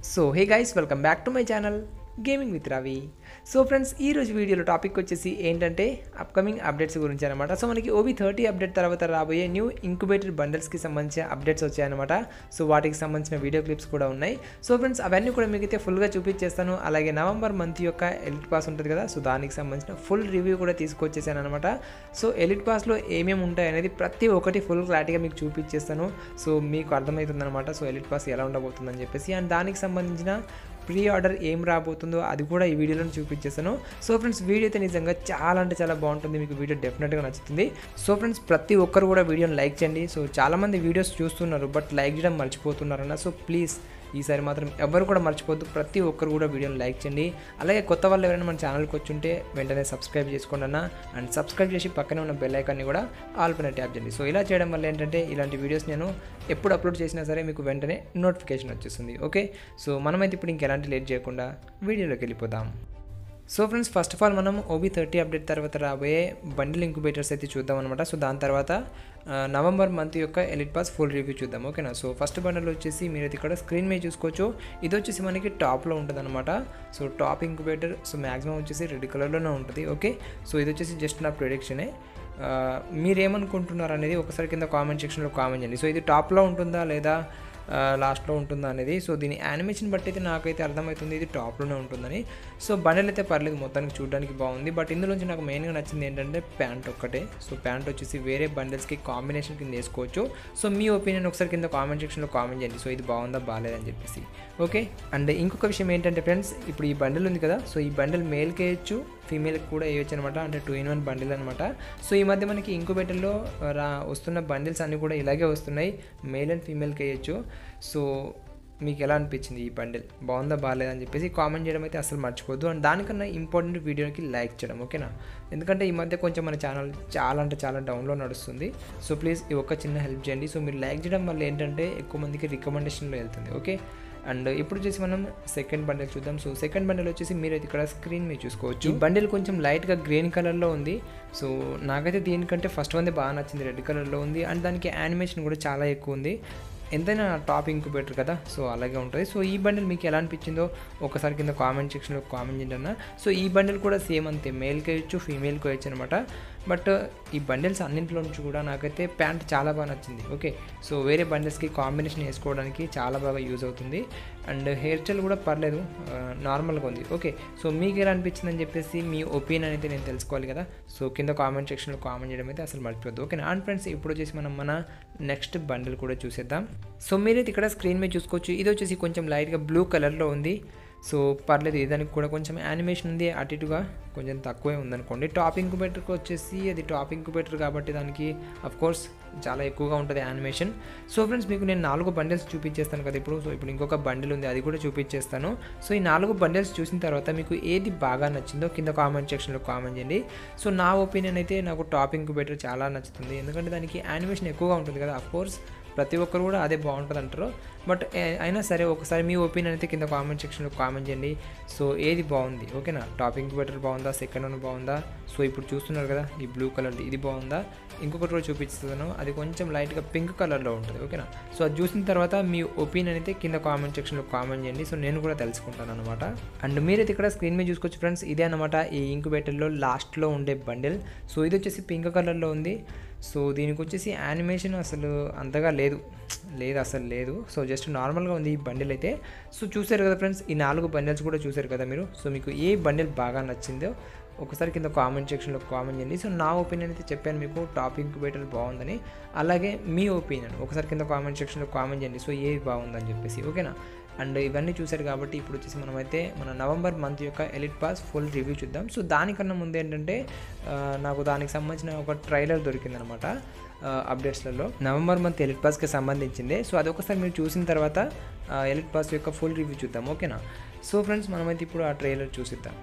so hey guys welcome back to my channel gaming with Ravi so friends ఈ రోజు వీడియోలో topic వచ్చేసి ఏంటంటే అప్కమింగ్ అప్డేట్స్ గురించి అనమాట సో మనకి ఓబీ థర్టీ అప్డేట్ తర్వాత రాబోయే న్యూ ఇంక్యుబేటర్ బండల్స్కి సంబంధించిన అప్డేట్స్ వచ్చాయన్నమాట సో వాటికి సంబంధించిన వీడియో క్లిప్స్ కూడా ఉన్నాయి సో ఫ్రెండ్స్ అవన్నీ కూడా మీకైతే ఫుల్గా చూపించేస్తాను అలాగే నవంబర్ మంత్ యొక్క ఎలిట్ పాస్ ఉంటుంది కదా సో దానికి సంబంధించిన ఫుల్ రివ్యూ కూడా తీసుకొచ్చేసాను అనమాట సో ఎలిట్ పాస్లో ఏమేమి ఉంటాయి అనేది ప్రతి ఒక్కటి ఫుల్ క్లారిటీగా మీకు చూపించేస్తాను సో మీకు అర్థమవుతుంది అనమాట సో ఎలిట్ పాస్ ఎలా ఉండబోతుందని చెప్పేసి అండ్ దానికి సంబంధించిన ప్రీ ఆర్డర్ ఏం రాబోతుందో అది కూడా ఈ వీడియోలో చూపించేస్తాను సో ఫ్రెండ్స్ వీడియో అయితే నిజంగా చాలా అంటే చాలా బాగుంటుంది మీకు వీడియో డెఫినెట్గా నచ్చుతుంది సో ఫ్రెండ్స్ ప్రతి ఒక్కరు కూడా వీడియోని లైక్ చేయండి సో చాలామంది వీడియోస్ చూస్తున్నారు బట్ లైక్ చేయడం మర్చిపోతున్నారన్న సో ప్లీజ్ ఈసారి మాత్రం ఎవరు కూడా మర్చిపోద్దు ప్రతి ఒక్కరు కూడా వీడియోని లైక్ చేయండి అలాగే కొత్త వాళ్ళు ఎవరైనా మన ఛానల్కి వచ్చి ఉంటే వెంటనే సబ్స్క్రైబ్ చేసుకోండి అన్న అండ్ సబ్స్క్రైబ్ చేసి పక్కనే ఉన్న బెల్ ఐకాన్ని కూడా ఆల్ పైన ట్యాప్ చేయండి సో ఇలా చేయడం వల్ల ఏంటంటే ఇలాంటి వీడియోస్ నేను ఎప్పుడు అప్లోడ్ చేసినా సరే మీకు వెంటనే నోటిఫికేషన్ వచ్చేస్తుంది ఓకే సో మనమైతే ఇప్పుడు ఇంకెలాంటి లేట్ చేయకుండా వీడియోలోకి వెళ్ళిపోదాం so friends first of all మనం ఓబీ థర్టీ అప్డేట్ తర్వాత రాబోయే బండిల్ ఇంక్యుబేటర్స్ అయితే చూద్దాం అనమాట సో దాని తర్వాత ఆ, నవంబర్ మంత్ యొక్క ఎలిట్ పాస్ ఫుల్ రివ్యూ చూద్దాం ఓకేనా సో ఫస్ట్ బండల్ వచ్చేసి మీరు అయితే ఇక్కడ స్క్రీన్ మీద చూసుకోవచ్చు ఇది వచ్చేసి మనకి టాప్లో ఉంటుంది అనమాట so top incubator so maximum వచ్చేసి రెడ్ కలర్లోనే ఉంటుంది ఓకే సో ఇది వచ్చేసి జస్ట్ నా ప్రొడిక్షనే ఆ, మీరేమనుకుంటున్నారు అనేది ఒకసారి కింద కామెంట్ సెక్షన్లో కామెంట్ చేయండి సో ఇది టాప్లో ఉంటుందా లేదా ఆ, లాస్ట్లో ఉంటుందా అనేది సో దీని యానిమేషన్ బట్టి అయితే నాకైతే అర్థమవుతుంది ఇది టాప్లోనే ఉంటుందని సో బండల్ అయితే పర్లేదు మొత్తానికి చూడడానికి బాగుంది బట్ ఇందులోంచి నాకు మెయిన్గా నచ్చింది ఏంటంటే ప్యాంట్ ఒక్కటే సో ప్యాంట్ వచ్చేసి వేరే బండిల్స్కి కాంబినేషన్ కింద వేసుకోవచ్చు సో మీ ఒపీనియన్ ఒకసారి కింద కామెంట్ సెక్షన్లో కామెంట్ చేయండి సో ఇది బాగుందా బాగాలేదని చెప్పేసి ఓకే అండ్ ఇంకొక విషయం ఏంటంటే ఫ్రెండ్స్ ఇప్పుడు ఈ బండిల్ ఉంది కదా సో ఈ బండిల్ మేల్కి వేయచ్చు ఫీమేల్కి కూడా వేయచ్చు అనమాట అంటే టూ ఇన్ వన్ బండిల్ అనమాట సో ఈ మధ్య మనకి ఇంకుబేటర్లో రా వస్తున్న బండిల్స్ అన్నీ కూడా ఇలాగే వస్తున్నాయి మేల్ అండ్ ఫీమేల్కి వేయచ్చు సో మీకు ఎలా అనిపించింది ఈ బండిల్ బాగుందా బాగాలేదా అని చెప్పేసి కామెంట్ చేయడం అయితే అసలు మర్చిపోద్దు అండ్ దానికన్నా ఇంపార్టెంట్ వీడియోకి లైక్ చేయడం ఓకేనా ఎందుకంటే ఈ మధ్య కొంచెం మన ఛానల్ చాలా అంటే చాలా డౌన్లో నడుస్తుంది సో ప్లీజ్ ఈ ఒక్క చిన్న హెల్ప్ చేయండి సో మీరు లైక్ చేయడం వల్ల ఏంటంటే ఎక్కువ మందికి రికమెండేషన్లో వెళ్తుంది ఓకే అండ్ ఇప్పుడు వచ్చేసి మనం సెకండ్ బండిల్ చూద్దాం సో సెకండ్ బండిల్ వచ్చేసి మీరు అయితే ఇక్కడ స్క్రీన్ మీద చూసుకోవచ్చు ఈ బండిల్ కొంచెం లైట్గా గ్రీన్ కలర్లో ఉంది సో నాకైతే దీనికంటే ఫస్ట్ వన్ బాగా నచ్చింది రెడ్ కలర్లో ఉంది అండ్ దానికి యానిమేషన్ కూడా చాలా ఎక్కువ ఉంది ఎంతైనా టాప్ ఇంక్యుబేటర్ కదా సో అలాగే ఉంటుంది సో ఈ బండిల్ మీకు ఎలా అనిపించిందో ఒకసారి కింద కామెంట్ సెక్షన్లో కామెంట్ చేయండి అన్న సో ఈ బండిల్ కూడా సేమ్ అంతే మేల్కి వేయచ్చు ఫీమేల్కి వేయచ్చు అనమాట బట్ ఈ బండిల్స్ అన్నింటిలో నుంచి కూడా నాకైతే ప్యాంట్ చాలా బాగా నచ్చింది ఓకే సో వేరే బండిల్స్కి కాంబినేషన్ వేసుకోవడానికి చాలా బాగా యూజ్ అవుతుంది అండ్ హెయిర్ స్టైల్ కూడా పర్లేదు నార్మల్గా ఉంది ఓకే సో మీకు ఎలా అనిపించింది అని చెప్పేసి మీ ఒపీనియన్ అయితే నేను తెలుసుకోవాలి కదా సో కింద కామెంట్ సెక్షన్లో కామెంట్ చేయడం అయితే అసలు మర్చిపోద్దు ఓకే అండ్ ఫ్రెండ్స్ ఇప్పుడు వచ్చేసి మనం మన నెక్స్ట్ బండిల్ కూడా చూసేద్దాం సో మీరైతే ఇక్కడ స్క్రీన్ మీద చూసుకోవచ్చు ఇది వచ్చేసి కొంచెం లైట్గా బ్లూ కలర్లో ఉంది సో పర్లేదు దానికి కూడా కొంచెం యానిమేషన్ ఉంది అటు ఇటుగా కొంచెం తక్కువే ఉందనుకోండి టాప్ ఇంక్యుబేటర్కి వచ్చేసి అది టాప్ ఇంక్యుబేటర్ కాబట్టి దానికి అఫ్ కోర్స్ చాలా ఎక్కువగా ఉంటుంది యానిమేషన్ సో ఫ్రెండ్స్ మీకు నేను నాలుగు బండిల్స్ చూపించేస్తాను కదా ఇప్పుడు సో ఇప్పుడు ఇంకొక బండిల్ ఉంది అది కూడా చూపించేస్తాను సో ఈ నాలుగు బండిల్స్ చూసిన తర్వాత మీకు ఏది బాగా నచ్చిందో కింద కామెంట్ సెక్షన్లో కామెంట్ చేయండి సో నా ఒపీనియన్ అయితే నాకు టాప్ ఇంక్యుబేటర్ చాలా నచ్చుతుంది ఎందుకంటే దానికి యానిమేషన్ ఎక్కువగా ఉంటుంది కదా అఫ్ కోర్స్ ప్రతి ఒక్కరు కూడా అదే బాగుంటుంది అంటారు బట్ ఏ- అయినా సరే ఒకసారి మీ ఒపీనియన్ అయితే కింద కామెంట్ సెక్షన్లో కామెంట్ చేయండి సో ఏది బాగుంది ఓకేనా టాప్ ఇంక్యుబేటర్ బాగుందా సెకండ్ వన్ బాగుందా సో ఇప్పుడు చూస్తున్నారు కదా ఈ బ్లూ కలర్ది ఇది బాగుందా ఇంకొకటి కూడా చూపిస్తున్నాను అది కొంచెం లైట్గా పింక్ కలర్లో ఉంటుంది ఓకేనా సో అది చూసిన తర్వాత మీ ఒపీనియన్ అయితే కింద కామెంట్ సెక్షన్లో కామెంట్ చేయండి సో నేను కూడా తెలుసుకుంటాను అనమాట అండ్ మీరైతే ఇక్కడ స్క్రీన్ మీద చూసుకోవచ్చు ఫ్రెండ్స్ ఇదే అనమాట ఈ ఇంక్యుబేటర్లో లాస్ట్లో ఉండే బండిల్ సో ఇది వచ్చేసి పింక్ కలర్లో ఉంది సో దీనికి వచ్చేసి యానిమేషన్ అసలు అంతగా లేదు లేదు అసలు లేదు సో జస్ట్ నార్మల్గా ఉంది ఈ బండిల్ అయితే సో చూసారు కదా ఫ్రెండ్స్ ఈ నాలుగు బండిల్స్ కూడా చూసారు కదా మీరు సో మీకు ఏ బండిల్ బాగా నచ్చిందో ఒకసారి కింద కామెంట్ సెక్షన్లో కామెంట్ చేయండి సో నా ఒపీనియన్ అయితే చెప్పాను మీకు టాప్ ఇంక్యుబేటర్ బాగుందని అలాగే మీ ఒపీనియన్ ఒకసారి కింద కామెంట్ సెక్షన్లో కామెంట్ చేయండి సో ఏది బాగుందని చెప్పేసి ఓకేనా అండ్ ఇవన్నీ చూసారు కాబట్టి ఇప్పుడు వచ్చేసి మనమైతే మన నవంబర్ మంత్ యొక్క ఎలిట్ పాస్ ఫుల్ రివ్యూ చూద్దాం సో దానికన్నా ముందు ఏంటంటే ఆ, నాకు దానికి సంబంధించిన ఒక ట్రైలర్ దొరికిందనమాట అప్డేట్స్లలో నవంబర్ మంత్ ఎలిట్ పాస్కి సంబంధించింది సో అది ఒకసారి మీరు చూసిన తర్వాత ఆ, ఎలిట్ పాస్ యొక్క ఫుల్ రివ్యూ చూద్దాం ఓకేనా సో ఫ్రెండ్స్ మనమైతే ఇప్పుడు ఆ ట్రైలర్ చూసిద్దాం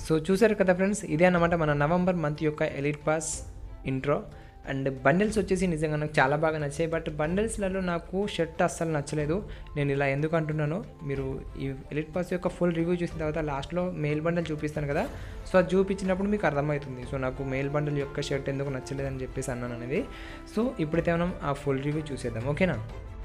సో చూసారు కదా ఫ్రెండ్స్ ఇదే అన్నమాట మన నవంబర్ మంత్ యొక్క elite pass intro and bundles వచ్చేసి నిజంగా నాకు చాలా బాగా నచ్చాయి బట్ బండిల్స్లలో నాకు షర్ట్ అస్సలు నచ్చలేదు నేను ఇలా ఎందుకు అంటున్నాను మీరు ఈ ఎలిట్ పాస్ యొక్క ఫుల్ రివ్యూ చూసిన తర్వాత లాస్ట్లో మెయిల్ బండల్ చూపిస్తాను కదా సో అది చూపించినప్పుడు మీకు అర్థమవుతుంది సో నాకు మెయిల్ బండల్ యొక్క షర్ట్ ఎందుకు నచ్చలేదు అని చెప్పేసి అన్నాను అనేది సో ఇప్పుడైతే మనం ఆ ఫుల్ రివ్యూ చూసేద్దాం ఓకేనా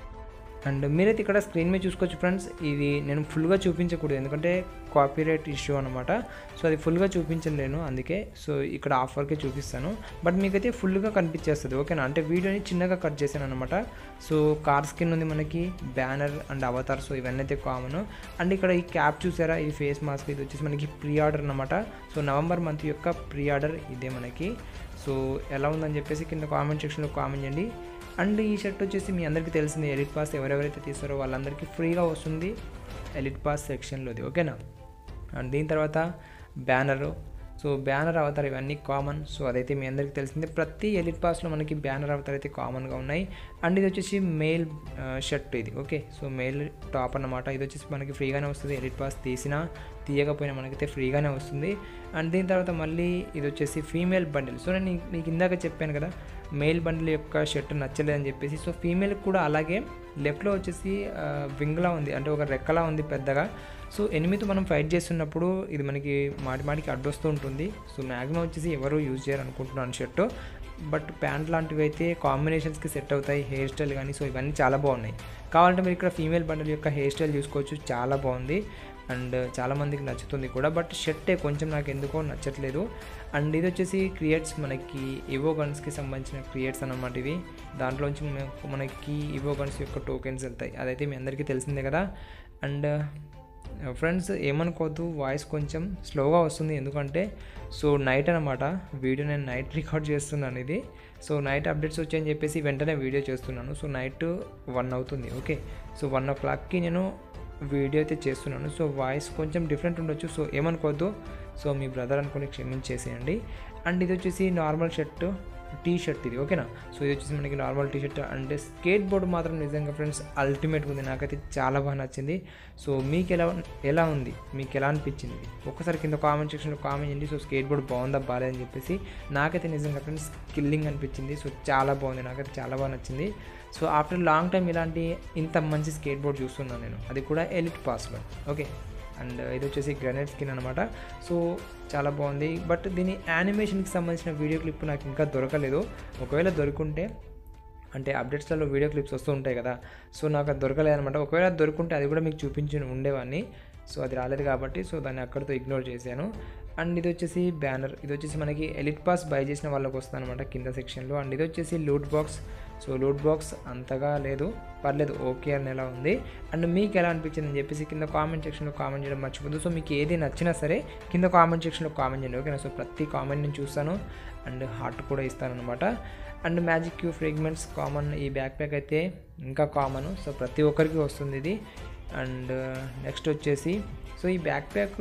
అండ్ మీరైతే ఇక్కడ స్క్రీన్ మీద చూసుకోవచ్చు ఫ్రెండ్స్ ఇది నేను ఫుల్గా చూపించకూడదు ఎందుకంటే కాపీరైట్ ఇష్యూ అనమాట సో అది ఫుల్గా చూపించలేను అందుకే సో ఇక్కడ ఆఫర్కే చూపిస్తాను బట్ మీకైతే ఫుల్గా కనిపించేస్తుంది ఓకేనా అంటే వీడియోని చిన్నగా కట్ చేశాను అనమాట సో కార్ స్కిన్ ఉంది మనకి బ్యానర్ అండ్ అవతార్ సో ఇవన్నీ అయితే కామన్ అండ్ ఇక్కడ ఈ క్యాప్ చూసారా ఈ ఫేస్ మాస్క్ ఇది వచ్చేసి మనకి ప్రీ ఆర్డర్ అనమాట సో నవంబర్ మంత్ యొక్క ప్రీ ఆర్డర్ ఇదే మనకి సో ఎలా ఉందని చెప్పేసి కింద కామెంట్ సెక్షన్లో కామెంట్ చేయండి అండ్ ఈ షర్ట్ వచ్చేసి మీ అందరికీ తెలిసింది ఎలిట్ పాస్ ఎవరెవరైతే తీస్తారో వాళ్ళందరికీ ఫ్రీగా వస్తుంది ఎలిట్ పాస్ సెక్షన్లోది ఓకేనా అండ్ దీని తర్వాత బ్యానరు సో బ్యానర్ అవతార్ ఇవన్నీ కామన్ సో అదైతే మీ అందరికీ తెలిసిందే ప్రతి ఎలిట్ పాస్లో మనకి బ్యానర్ అవతార్ అయితే కామన్గా ఉన్నాయి అండ్ ఇది వచ్చేసి మెయిల్ షర్ట్ ఇది ఓకే సో మెయిల్ టాప్ అన్నమాట ఇది వచ్చేసి మనకి ఫ్రీగానే వస్తుంది ఎలిట్ పాస్ తీసినా తీయకపోయినా మనకైతే ఫ్రీగానే వస్తుంది అండ్ దీని తర్వాత మళ్ళీ ఇది వచ్చేసి ఫీమేల్ బండిల్ సో నేను మీకు ఇందాక చెప్పాను కదా మెయిల్ బండిల్ యొక్క షర్ట్ నచ్చలేదని చెప్పేసి సో ఫీమేల్ కూడా అలాగే లెఫ్ట్లో వచ్చేసి వింగ్లా ఉంది అంటే ఒక రెక్కలా ఉంది పెద్దగా సో ఎనిమిది మనం ఫైట్ చేస్తున్నప్పుడు ఇది మనకి మాటి మాటికి అడ్డొస్తూ ఉంటుంది సో మ్యాక్సిమం వచ్చేసి ఎవరు యూజ్ చేయరు అనుకుంటున్నాను షర్ట్ బట్ ప్యాంట్ లాంటివి అయితే కాంబినేషన్స్కి సెట్ అవుతాయి హెయిర్ స్టైల్ కానీ సో ఇవన్నీ చాలా బాగున్నాయి కావాలంటే మీరు ఇక్కడ ఫీమేల్ బండిల్ యొక్క హెయిర్ స్టైల్ చూసుకోవచ్చు చాలా బాగుంది అండ్ చాలామందికి నచ్చుతుంది కూడా బట్ షర్టే కొంచెం నాకు ఎందుకో నచ్చట్లేదు అండ్ ఇది వచ్చేసి క్రియేట్స్ మనకి ఇవో గన్స్కి సంబంధించిన క్రియేట్స్ అన్నమాట ఇవి దాంట్లోంచి మనకి ఇవో గన్స్ యొక్క టోకెన్స్ వెళ్తాయి అదైతే మీ అందరికీ తెలిసిందే కదా అండ్ ఫ్రెండ్స్ ఏమనుకోవద్దు వాయిస్ కొంచెం స్లోగా వస్తుంది ఎందుకంటే సో నైట్ అనమాట వీడియో నేను నైట్ రికార్డ్ చేస్తున్నాను ఇది సో నైట్ అప్డేట్స్ వచ్చాయని చెప్పేసి వెంటనే వీడియో చేస్తున్నాను సో నైట్ వన్ అవుతుంది ఓకే సో వన్ ఓ క్లాక్కి నేను వీడియో అయితే చేస్తున్నాను సో వాయిస్ కొంచెం డిఫరెంట్ ఉండొచ్చు సో ఏమనుకోవద్దు సో మీ బ్రదర్ అనుకుని క్షమించేసేయండి అండ్ ఇది వచ్చేసి నార్మల్ షర్ట్ టీ షర్ట్ ఇది ఓకేనా సో ఇది వచ్చేసి మనకి normal T shirt and skateboard మాత్రం నిజంగా ఫ్రెండ్స్ అల్టిమేట్గా ఉంది నాకైతే చాలా బాగా నచ్చింది సో మీకు ఎలా ఎలా ఉంది మీకు ఎలా అనిపించింది ఒక్కసారి కింద కామెంట్ సెక్షన్లో కామెంట్ చేయండి సో స్కేట్ బోర్డ్ బాగుందా బాగాలేదని చెప్పేసి నాకైతే నిజంగా ఫ్రెండ్స్ కిల్లింగ్ అనిపించింది సో చాలా బాగుంది నాకైతే చాలా బాగా నచ్చింది సో ఆఫ్టర్ లాంగ్ టైం ఇలాంటి ఇంత మంచి స్కేట్ బోర్డ్ చూస్తున్నాను నేను అది కూడా ఎలిట్ పాస్లో ఓకే అండ్ ఇది వచ్చేసి గ్రానైట్ స్కిన్ అనమాట సో చాలా బాగుంది బట్ దీని యానిమేషన్కి సంబంధించిన వీడియో క్లిప్ నాకు ఇంకా దొరకలేదు ఒకవేళ దొరుకుంటే అంటే అప్డేట్స్లలో వీడియో క్లిప్స్ వస్తూ ఉంటాయి కదా సో నాకు అది దొరకలేదు అనమాట ఒకవేళ అది దొరుకుంటే అది కూడా మీకు చూపించి ఉండేవాడిని సో అది రాలేదు కాబట్టి సో దాన్ని అక్కడితో ఇగ్నోర్ చేశాను అండ్ ఇది వచ్చేసి బ్యానర్ ఇది వచ్చేసి మనకి ఎలిట్ పాస్ బై చేసిన వాళ్ళకి వస్తుంది అనమాట కింద సెక్షన్లో అండ్ ఇది వచ్చేసి loot box so loot box అంతగా లేదు పర్లేదు ఓకే అని ఎలా ఉంది అండ్ మీకు ఎలా అనిపించింది అని చెప్పేసి కింద కామెంట్ సెక్షన్లో కామెంట్ చేయడం మర్చిపోద్దు సో మీకు ఏది నచ్చినా సరే కింద కామెంట్ సెక్షన్లో కామెంట్ చేయండి ఓకేనా సో ప్రతి కామెంట్ నేను చూస్తాను అండ్ హార్ట్ కూడా ఇస్తాను అనమాట and magic cube fragments common ఈ బ్యాక్ ప్యాక్ అయితే ఇంకా కామన్ సో ప్రతి ఒక్కరికి వస్తుంది ఇది అండ్ నెక్స్ట్ వచ్చేసి సో ఈ బ్యాక్ ప్యాక్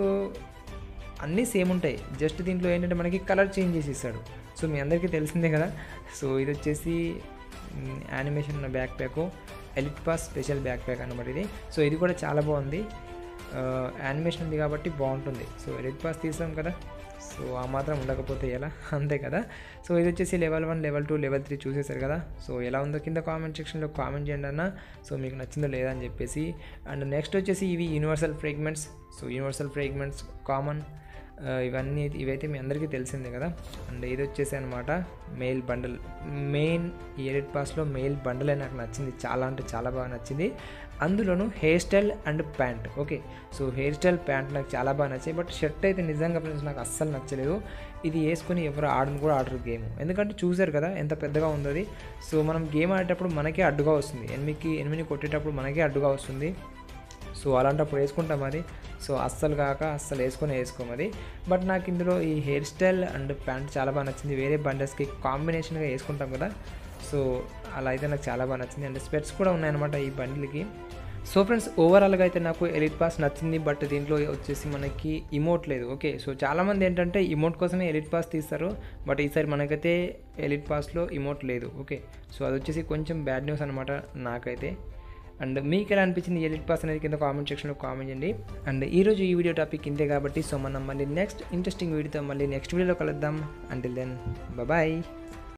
అన్నీ సేమ్ ఉంటాయి జస్ట్ దీంట్లో ఏంటంటే మనకి కలర్ చేంజ్ చేసి ఇస్తాడు సో మీ అందరికీ తెలిసిందే కదా సో ఇది వచ్చేసి యానిమేషన్ ఉన్న back pack elite pass special back pack అనమాట ఇది సో ఇది కూడా చాలా బాగుంది యానిమేషన్ ఉంది కాబట్టి బాగుంటుంది సో ఎలిట్ పాస్ తీసాం కదా సో ఆ మాత్రం ఉండకపోతే ఎలా అంతే కదా సో ఇది వచ్చేసి level one level two level three చూసేశారు కదా సో ఎలా ఉందో కింద కామెంట్ సెక్షన్లో కామెంట్ చేయండి అన్న సో మీకు నచ్చిందో లేదా అని చెప్పేసి అండ్ నెక్స్ట్ వచ్చేసి ఇవి universal fragments so universal fragments common ఇవన్నీ ఇవైతే మీ అందరికీ తెలిసిందే కదా అండ్ ఇది వచ్చేసి అనమాట మెయిల్ బండల్ మెయిన్ ఎయిట్ పాస్లో మెయిల్ బండలే నాకు నచ్చింది చాలా అంటే చాలా బాగా నచ్చింది అందులోనూ hair style and pant okay so hair style pant నాకు చాలా బాగా నచ్చాయి బట్ షర్ట్ అయితే నిజంగా ఫ్రెండ్స్ నాకు అస్సలు నచ్చలేదు ఇది వేసుకొని ఎవరు ఆడని కూడా ఆడరు గేమ్ ఎందుకంటే చూసారు కదా ఎంత పెద్దగా ఉందో అది సో మనం గేమ్ ఆడేటప్పుడు మనకే అడ్డుగా వస్తుంది ఎనిమిదికి ఎనిమిది కొట్టేటప్పుడు మనకే అడ్డుగా వస్తుంది సో అలాంటప్పుడు వేసుకుంటాం అది సో అస్సలు కాక అస్సలు వేసుకొని వేసుకోం అది బట్ నాకు ఇందులో ఈ హెయిర్ స్టైల్ అండ్ ప్యాంట్ చాలా బాగా నచ్చింది వేరే బండర్స్కి కాంబినేషన్గా వేసుకుంటాం కదా సో అలా అయితే నాకు చాలా బాగా నచ్చింది అండ్ స్పెట్స్ కూడా ఉన్నాయన్నమాట ఈ బండిల్కి సో ఫ్రెండ్స్ ఓవరాల్గా అయితే నాకు ఎలిట్ పాస్ నచ్చింది బట్ దీంట్లో వచ్చేసి మనకి ఇమోట్ లేదు ఓకే సో చాలామంది ఏంటంటే ఇమోట్ కోసమే ఎలిట్ పాస్ తీస్తారు బట్ ఈసారి మనకైతే ఎలిట్ పాస్లో ఇమోట్ లేదు ఓకే సో అది వచ్చేసి కొంచెం బ్యాడ్ న్యూస్ అనమాట నాకైతే అండ్ మీకు ఎలా అనిపించింది ఎలిట్ పాస్ అనేది కింద కామెంట్ సెక్షన్లో కామెంట్ చేయండి అండ్ ఈరోజు ఈ వీడియో టాపిక్ ఇంతే కాబట్టి సో మనం మళ్ళీ నెక్స్ట్ ఇంట్రెస్టింగ్ వీడియోతో మళ్ళీ నెక్స్ట్ వీడియోలో కలుద్దాం అంటిల్ దెన్ బాయ్